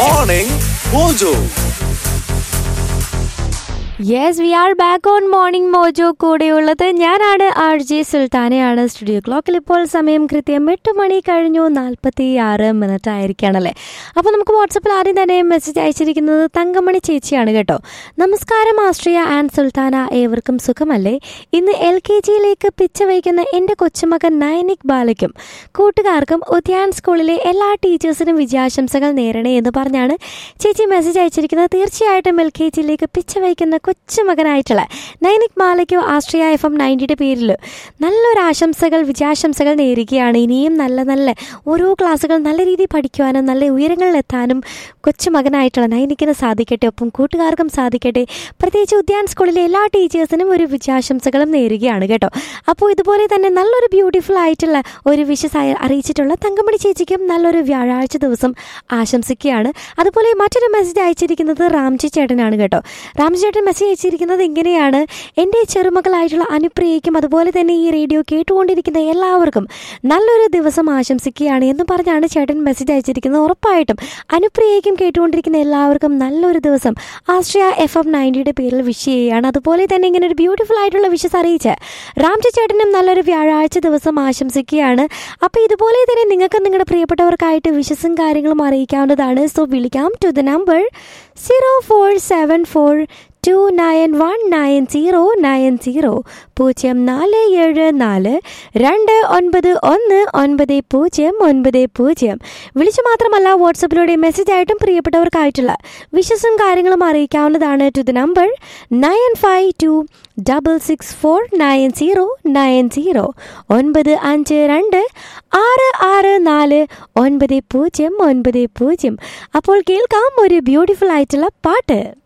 Morning Mojo. Yes we are back on morning Mojo കൂടെയുള്ളത് ഞാനാണ് R J സുൽത്താനയാണ് studio ക്ലോക്കിൽ ഇപ്പോൾ സമയം കൃത്യം എട്ട് മണി കഴിഞ്ഞു നാൽപ്പത്തി ആറ് മിനിറ്റ് ആയിരിക്കുകയാണല്ലേ അപ്പോൾ നമുക്ക് വാട്സപ്പിൽ ആദ്യം തന്നെ മെസ്സേജ് അയച്ചിരിക്കുന്നത് തങ്കമണി ചേച്ചിയാണ് കേട്ടോ നമസ്കാരം ആസ്ട്രിയ ആൻഡ് സുൽത്താന ഏവർക്കും സുഖമല്ലേ ഇന്ന് എൽ കെ ജിയിലേക്ക് പിച്ച വയ്ക്കുന്ന എൻ്റെ കൊച്ചുമകൻ നയനിക് ബാലയ്ക്കും കൂട്ടുകാർക്കും ഉദ്യാൻ സ്കൂളിലെ എല്ലാ ടീച്ചേഴ്സിനും വിജയാശംസകൾ നേരണേ എന്ന് പറഞ്ഞാണ് ചേച്ചി മെസ്സേജ് അയച്ചിരിക്കുന്നത് തീർച്ചയായിട്ടും എൽ കെ ജിയിലേക്ക് പിച്ച വയ്ക്കുന്ന കൊച്ചുമകനായിട്ടുള്ള നൈനിക് മാലയ്ക്കോ ആസ്ട്രിയ എഫ് എം നയൻറ്റിയുടെ പേരിൽ നല്ലൊരു ആശംസകൾ വിജയാശംസകൾ നേരുകയാണ് ഇനിയും നല്ല നല്ല ഓരോ ക്ലാസ്സുകൾ നല്ല രീതിയിൽ പഠിക്കുവാനും നല്ല ഉയരങ്ങളിലെത്താനും കൊച്ചുമകനായിട്ടുള്ള നൈനിക്കിന് സാധിക്കട്ടെ ഒപ്പം കൂട്ടുകാർക്കും സാധിക്കട്ടെ പ്രത്യേകിച്ച് ഉദ്യാൻ സ്കൂളിലെ എല്ലാ ടീച്ചേഴ്സിനും ഒരു വിജയാശംസകളും നേരുകയാണ് കേട്ടോ അപ്പോൾ ഇതുപോലെ തന്നെ നല്ലൊരു ബ്യൂട്ടിഫുൾ ആയിട്ടുള്ള ഒരു വിഷസ് അറിയിച്ചിട്ടുള്ള തങ്കമണി ചേച്ചിക്കും നല്ലൊരു വ്യാഴാഴ്ച ദിവസം ആശംസിക്കുകയാണ് അതുപോലെ മറ്റൊരു മെസ്സേജ് അയച്ചിരിക്കുന്നത് രാംജി ചേട്ടനാണ് കേട്ടോ രാംജി ചേട്ടൻ മെസ്സേജ് അയച്ചിരിക്കുന്നത് ഇങ്ങനെയാണ് എൻ്റെ ചെറുമകളായിട്ടുള്ള അനുപ്രിയയ്ക്കും അതുപോലെ തന്നെ ഈ റേഡിയോ കേട്ടുകൊണ്ടിരിക്കുന്ന എല്ലാവർക്കും നല്ലൊരു ദിവസം ആശംസിക്കുകയാണ് എന്ന് പറഞ്ഞാണ് ചേട്ടൻ മെസ്സേജ് അയച്ചിരിക്കുന്നത് ഉറപ്പായിട്ടും അനുപ്രിയയ്ക്കും കേട്ടുകൊണ്ടിരിക്കുന്ന എല്ലാവർക്കും നല്ലൊരു ദിവസം ആശ്രയ എഫ് എം നയൻറ്റിയുടെ പേരിൽ വിഷ് ചെയ്യുകയാണ് അതുപോലെ തന്നെ ഇങ്ങനെ ഒരു ബ്യൂട്ടിഫുൾ ആയിട്ടുള്ള വിഷസ് അറിയിച്ച് രാംജി ചേട്ടനും നല്ലൊരു വ്യാഴാഴ്ച ദിവസം ആശംസിക്കുകയാണ് അപ്പോൾ ഇതുപോലെ തന്നെ നിങ്ങൾക്ക് നിങ്ങളുടെ പ്രിയപ്പെട്ടവർക്കായിട്ട് വിഷസും കാര്യങ്ങളും അറിയിക്കാവുന്നതാണ് സോ വിളിക്കാം to the number zero four seven four two nine one nine zero nine zero പൂജ്യം നാല് ഏഴ് നാല് രണ്ട് ഒൻപത് ഒന്ന് ഒൻപത് പൂജ്യം ഒൻപത് പൂജ്യം വിളിച്ചു മാത്രമല്ല വാട്സപ്പിലൂടെ മെസ്സേജ് ആയിട്ടും പ്രിയപ്പെട്ടവർക്കായിട്ടുള്ള വിശ്വസും കാര്യങ്ങളും അറിയിക്കാവുന്നതാണ് to the number nine five two double six four nine zero nine zero ഒൻപത് അഞ്ച് രണ്ട് ആറ് ആറ് നാല് ഒൻപത് പൂജ്യം ഒൻപത് പൂജ്യം അപ്പോൾ കേൾക്കാം ഒരു ബ്യൂട്ടിഫുൾ ആയിട്ടുള്ള പാട്ട്